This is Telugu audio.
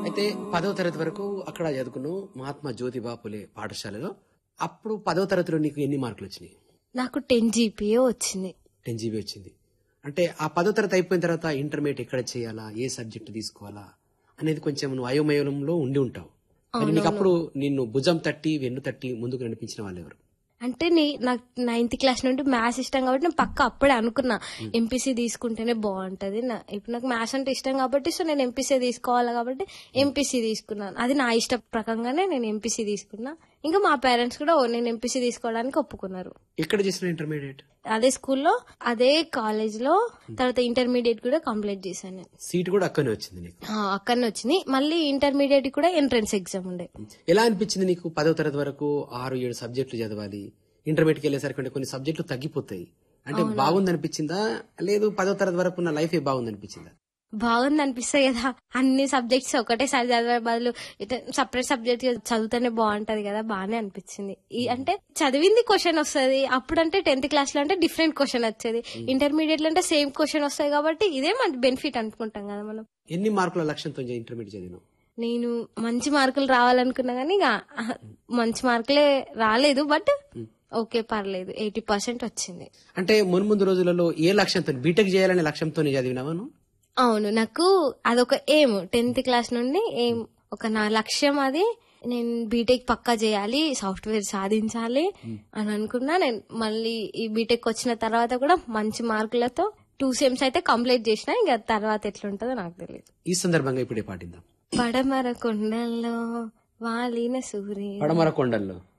అయితే పదవ తరగతి వరకు అక్కడ చదువుకున్నావు మహాత్మా జ్యోతిబా పులే పాఠశాలలో అప్పుడు పదవ తరగతిలో నీకు ఎన్ని మార్కులు వచ్చినాయి నాకు టెన్ జీపీఏ వచ్చింది టెన్ జీబీ వచ్చింది అంటే ఆ పదో తరగతి అయిపోయిన తర్వాత ఇంటర్మీడియట్ ఎక్కడ చేయాలా ఏ సబ్జెక్ట్ తీసుకోవాలా అనేది కొంచెం నువ్వు అయోమయంలో ఉండి ఉంటావు మరి నీకు అప్పుడు నిన్ను భుజం తట్టి వెన్ను తట్టి ముందుకు నడిపించిన వాళ్ళు ఎవరు అంటే నీ నాకు నైన్త్ క్లాస్ నుండి మ్యాథ్స్ ఇష్టం కాబట్టి నేను పక్క అప్పుడే అనుకున్నా ఎంపీసీ తీసుకుంటేనే బాగుంటది నా- ఇప్పుడు నాకు మ్యాథ్స్ అంటే ఇష్టం కాబట్టి సో నేను ఎంపీసీ తీసుకోవాలి కాబట్టి ఎంపీసీ తీసుకున్నాను అది నా ఇష్ట ప్రకంగానే నేను ఎంపీసీ తీసుకున్నా ఇంకా మా పేరెంట్స్ కూడా ఓ నేను ఎంపీసీ తీసుకోవడానికి ఒప్పుకున్నారు ఎక్కడ చేసిన ఇంటర్మీడియట్ అదే స్కూల్లో అదే కాలేజ్ లో తర్వాత ఇంటర్మీడియట్ కూడా కంప్లీట్ చేశాను నేను సీట్ కూడా అక్కడనే వచ్చింది నీకు ఆ, అక్కడనే వచ్చింది మళ్ళీ ఇంటర్మీడియట్ కూడా ఎంట్రన్స్ ఎగ్జామ్ ఉండే ఎలా అనిపించింది నీకు పదో తరగతి వరకు ఆరు ఏడు సబ్జెక్టులు చదవాలి ఇంటర్మీడియట్కి వెళ్ళేసరికి అంటే కొన్ని సబ్జెక్టులు తగ్గిపోతాయి అంటే బాగుంది అనిపించిందా లేదు పదో తరగతి వరకు ఉన్న లైఫ్ బాగుంది అనిపించిందా బాగుంది అనిపిస్తాయి కదా అన్ని సబ్జెక్ట్స్ ఒకటేసారి చదివే బదులు సపరేట్ సబ్జెక్ట్ చదివితేనే బాగుంటది కదా బాగానే అనిపించింది ఈ అంటే చదివింది క్వశ్చన్ వస్తుంది అప్పుడంటే టెన్త్ క్లాస్ లో అంటే డిఫరెంట్ క్వశ్చన్ వచ్చేది ఇంటర్మీడియట్ లో అంటే సేమ్ క్వశ్చన్ వస్తాయి కాబట్టి ఇదే మన బెనిఫిట్ అనుకుంటాం కదా మనం ఎన్ని మార్కుల లక్ష్యంతో ఇంటర్మీడియట్ చదివినావు నేను మంచి మార్కులు రావాలనుకున్నా కానీ ఇక ఆహ్, మంచి మార్కులే రాలేదు బట్ ఓకే పర్లేదు ఎయిటీ పర్సెంట్ వచ్చింది అంటే మున్ముందు రోజులలో ఏ లక్ష్యంతో బీటెక్ చేయాలనే లక్ష్యంతో చదివినావా నువ్వు అవును నాకు అదొక ఎయిమ్ టెన్త్ క్లాస్ నుండి ఎయిమ్ ఒక నా లక్ష్యం అది నేను బీటెక్ పక్కా చేయాలి సాఫ్ట్వేర్ సాధించాలి అని అనుకున్నా నేను మళ్ళీ ఈ బీటెక్ వచ్చిన తర్వాత కూడా మంచి మార్కులతో టూ సెమ్స్ అయితే కంప్లీట్ చేసిన ఇంకా తర్వాత ఎట్లుంటుందో నాకు తెలియదు ఈ సందర్భంగా ఇప్పుడే పాటిద్దాం పడమర కొండల్లో వాలిన సూర్య పడమర కొండల్లో